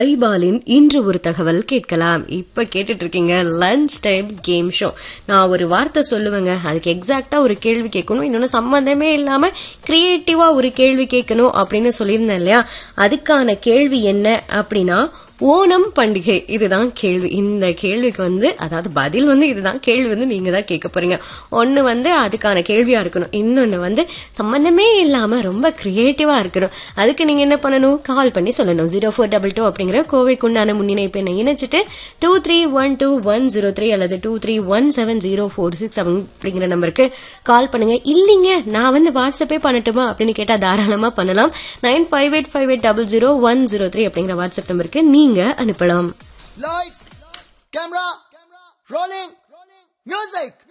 ஐபாலின் இன்று ஒரு தகவல் கேட்கலாம் இப்ப கேட்டுட்டு இருக்கீங்க லஞ்ச் டைம் கேம் ஷோ நான் ஒரு வார்த்தை சொல்லுவேங்க அதுக்கு எக்ஸாக்டா ஒரு கேள்வி கேட்கணும் இன்னொன்னு சம்பந்தமே இல்லாம கிரியேட்டிவா ஒரு கேள்வி கேட்கணும் அப்படின்னு சொல்லியிருந்தேன் இல்லையா அதுக்கான கேள்வி என்ன அப்படின்னா ஓணம் பண்டிகை இதுதான் கேள்வி இந்த கேள்விக்கு வந்து அதாவது பதில் வந்து இதுதான் கேள்வி வந்து நீங்க தான் கேட்க போறீங்க ஒன்னு வந்து அதுக்கான கேள்வியா இருக்கணும் இன்னொன்னு வந்து சம்பந்தமே இல்லாம ரொம்ப கிரியேட்டிவா இருக்கணும் அதுக்கு நீங்க என்ன பண்ணணும் கால் பண்ணி சொல்லணும் ஜீரோ ஃபோர் டபுள் டூ அப்படிங்கிற கோவைக்குண்டான முன்னிணைப்பு எண்ணை இணைச்சிட்டு two three one two one zero three அல்லது two three one seven zero four six அப்படிங்கிற நம்பருக்கு கால் பண்ணுங்க இல்லைங்க நான் வந்து வாட்ஸ்அப்பே பண்ணட்டுமா அப்படின்னு கேட்டா தாராளமா பண்ணலாம் nine five eight five eight double zero one zero three அப்படிங்கிற வாட்ஸ்அப் நம்பருக்கு நீங்க அனுப்பலாம் Lights, camera, rolling, music.